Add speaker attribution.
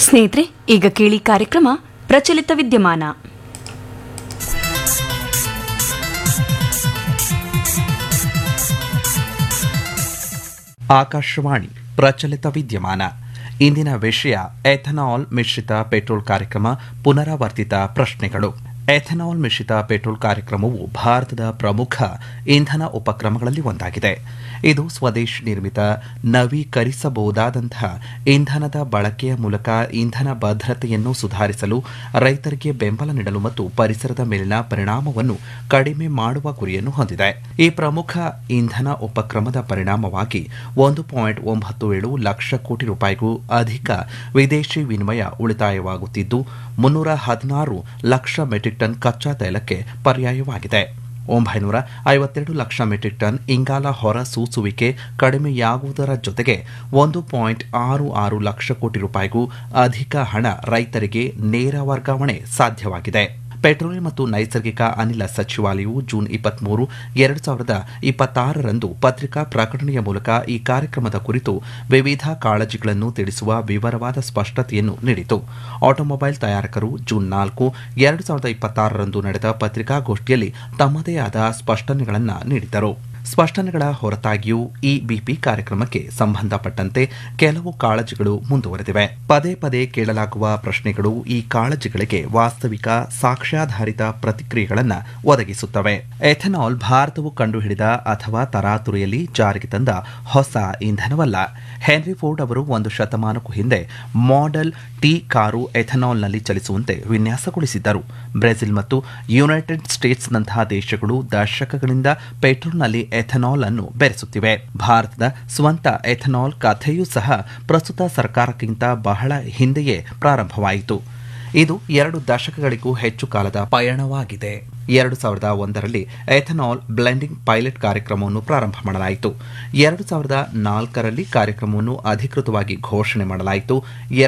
Speaker 1: ಸ್ನೇಹಿತರೆ ಈಗ ಕೇಳಿ ಕಾರ್ಯಕ್ರಮ ಪ್ರಚಲಿತ ವಿದ್ಯಮಾನ
Speaker 2: ಆಕಾಶವಾಣಿ ಪ್ರಚಲಿತ ವಿದ್ಯಮಾನ ಇಂದಿನ ವಿಷಯ ಎಥನಾಲ್ ಮಿಶ್ರಿತ ಪೆಟ್ರೋಲ್ ಕಾರ್ಯಕ್ರಮ ಪುನರಾವರ್ತಿತ ಪ್ರಶ್ನೆಗಳು ಎಥನಾಲ್ ಮಿಶ್ರಿತ ಪೆಟ್ರೋಲ್ ಕಾರ್ಯಕ್ರಮವು ಭಾರತದ ಪ್ರಮುಖ ಇಂಧನ ಉಪಕ್ರಮಗಳಲ್ಲಿ ಒಂದಾಗಿದೆ ಇದು ಸ್ವದೇಶಿ ನಿರ್ಮಿತ ನವೀಕರಿಸಬಹುದಾದಂತಹ ಇಂಧನದ ಬಳಕೆಯ ಮೂಲಕ ಇಂಧನ ಭದ್ರತೆಯನ್ನು ಸುಧಾರಿಸಲು ರೈತರಿಗೆ ಬೆಂಬಲ ನೀಡಲು ಮತ್ತು ಪರಿಸರದ ಮೇಲಿನ ಪರಿಣಾಮವನ್ನು ಕಡಿಮೆ ಮಾಡುವ ಗುರಿಯನ್ನು ಹೊಂದಿದೆ ಈ ಪ್ರಮುಖ ಇಂಧನ ಉಪಕ್ರಮದ ಪರಿಣಾಮವಾಗಿ ಒಂದು ಪಾಯಿಂಟ್ ಒಂಬತ್ತು ಏಳು ಲಕ್ಷ ಕೋಟಿ ರೂಪಾಯಿಗೂ ಅಧಿಕ ವಿದೇಶಿ ವಿನಿಮಯ ಉಳಿತಾಯವಾಗುತ್ತಿದ್ದು ಮುನ್ನೂರ ಹದಿನಾರು ಲಕ್ಷ ಮೆಟ್ರಿಕ್ ಟನ್ ಕಚ್ಚಾ ತೈಲಕ್ಕೆ ಪರ್ಯಾಯವಾಗಿದೆ ಒಂಬೈನೂರ ಐವತ್ತೆರಡು ಲಕ್ಷ ಮೆಟ್ರಿಕ್ ಟನ್ ಇಂಗಾಲ ಹೊರ ಸೂಸುವಿಕೆ ಕಡಿಮೆಯಾಗುವುದರ ಜೊತೆಗೆ ಒಂದು ಪಾಯಿಂಟ್ ಆರು ಆರು ಲಕ್ಷ ಕೋಟಿ ರೂಪಾಯಿಗೂ ಅಧಿಕ ಹಣ ರೈತರಿಗೆ ನೇರ ವರ್ಗಾವಣೆ ಸಾಧ್ಯವಾಗಿದೆ ಪೆಟ್ರೋಲಿಯಂ ಮತ್ತು ನೈಸರ್ಗಿಕ ಅನಿಲ ಸಚಿವಾಲಯವು ಜೂನ್ ಇಪ್ಪತ್ಮೂರು ಎರಡು ಸಾವಿರದ ಇಪ್ಪತ್ತಾರರಂದು ಪತ್ರಿಕಾ ಪ್ರಕಟಣೆಯ ಮೂಲಕ ಈ ಕಾರ್ಯಕ್ರಮದ ಕುರಿತು ವಿವಿಧ ಕಾಳಜಿಗಳನ್ನು ತಿಳಿಸುವ ವಿವರವಾದ ಸ್ಪಷ್ಟತೆಯನ್ನು ನೀಡಿತು ಆಟೋಮೊಬೈಲ್ ತಯಾರಕರು ಜೂನ್ ನಾಲ್ಕು ಎರಡು ಸಾವಿರದ ಇಪ್ಪತ್ತಾರರಂದು ನಡೆದ ಪತ್ರಿಕಾಗೋಷ್ಠಿಯಲ್ಲಿ ತಮ್ಮದೇ ಆದ ಸ್ಪಷ್ಟನೆಗಳನ್ನು ನೀಡಿದರು ಸ್ಪಷ್ಟನೆಗಳ ಹೊರತಾಗಿಯೂ ಈ ಬಿಪಿ ಕಾರ್ಯಕ್ರಮಕ್ಕೆ ಸಂಬಂಧಪಟ್ಟಂತೆ ಕೆಲವು ಕಾಳಜಿಗಳು ಮುಂದುವರೆದಿವೆ ಪದೇ ಪದೇ ಕೇಳಲಾಗುವ ಪ್ರಶ್ನೆಗಳು ಈ ಕಾಳಜಿಗಳಿಗೆ ವಾಸ್ತವಿಕ ಸಾಕ್ಷ್ಯಾಧಾರಿತ ಪ್ರತಿಕ್ರಿಯೆಗಳನ್ನು ಒದಗಿಸುತ್ತವೆ ಎಥೆನಾಲ್ ಭಾರತವು ಕಂಡುಹಿಡಿದ ಅಥವಾ ತರಾತುರಿಯಲ್ಲಿ ಜಾರಿಗೆ ತಂದ ಹೊಸ ಇಂಧನವಲ್ಲ ಹೆನ್ರಿ ಫೋರ್ಡ್ ಅವರು ಒಂದು ಶತಮಾನಕ್ಕೂ ಹಿಂದೆ ಮಾಡೆಲ್ ಟಿ ಕಾರು ಎಥೆನಾಲ್ನಲ್ಲಿ ಚಲಿಸುವಂತೆ ವಿನ್ಯಾಸಗೊಳಿಸಿದ್ದರು ಬ್ರೆಜಿಲ್ ಮತ್ತು ಯುನೈಟೆಡ್ ಸ್ಟೇಟ್ಸ್ನಂತಹ ದೇಶಗಳು ದಶಕಗಳಿಂದ ಪೆಟ್ರೋಲ್ನಲ್ಲಿ ಎಥೆನಾಲ್ ಅನ್ನು ಬೆರೆಸುತ್ತಿವೆ ಭಾರತದ ಸ್ವಂತ ಎಥೆನಾಲ್ ಕಥೆಯೂ ಸಹ ಪ್ರಸ್ತುತ ಸರ್ಕಾರಕ್ಕಿಂತ ಬಹಳ ಹಿಂದೆಯೇ ಪ್ರಾರಂಭವಾಯಿತು ಇದು ಎರಡು ದಶಕಗಳಿಗೂ ಹೆಚ್ಚು ಕಾಲದ ಪಯಣವಾಗಿದೆ ಎರಡು ಸಾವಿರದ ಒಂದರಲ್ಲಿ ಎಥೆನಾಲ್ ಬ್ಲೆಂಡಿಂಗ್ ಪೈಲಟ್ ಕಾರ್ಯಕ್ರಮವನ್ನು ಪ್ರಾರಂಭ ಮಾಡಲಾಯಿತು ಎರಡು ಸಾವಿರದ ನಾಲ್ಕರಲ್ಲಿ ಕಾರ್ಯಕ್ರಮವನ್ನು ಅಧಿಕೃತವಾಗಿ ಘೋಷಣೆ ಮಾಡಲಾಯಿತು